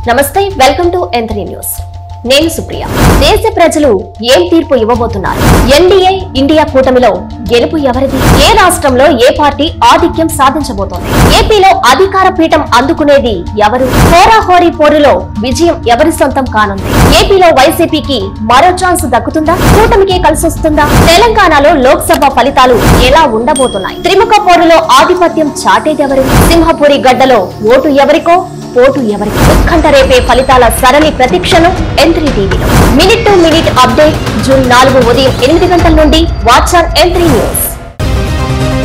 నమస్తే welcome to ఎంత్రీ news నేను సుప్రియ దేశ ప్రజలు ఏం తీర్పు ఇవ్వబోతున్నారు ఎన్డీఏ ఇండియా కూటమిలో గెలుపు ఎవరిది ఏ రాష్ట్రంలో ఏ పార్టీ ఆధిక్యం సాధించబోతోంది ఏపీలో అధికార పీఠం అందుకునేది ఎవరు హోరాహోరీ పోరులో విజయం ఎవరి సొంతం కానుంది ఏపీలో వైసీపీకి మరో ఛాన్స్ దక్కుతుందా కూటమికే కలిసొస్తుందా తెలంగాణలో లోక్సభ ఫలితాలు ఎలా ఉండబోతున్నాయి త్రిముఖ పోరులో ఆధిపత్యం చాటేదెవరు సింహపురి గడ్డలో ఓటు ఎవరికో పోటు ఎవరికి ఉత్కంఠ రేపే ఫలితాల సరళి ప్రతిక్షణం ఎంత్రీ టీవీలో minute to minute update June నాలుగు ఉదయం ఎనిమిది గంటల నుండి వాచ్ ఆన్ ఎంత్రీ న్యూస్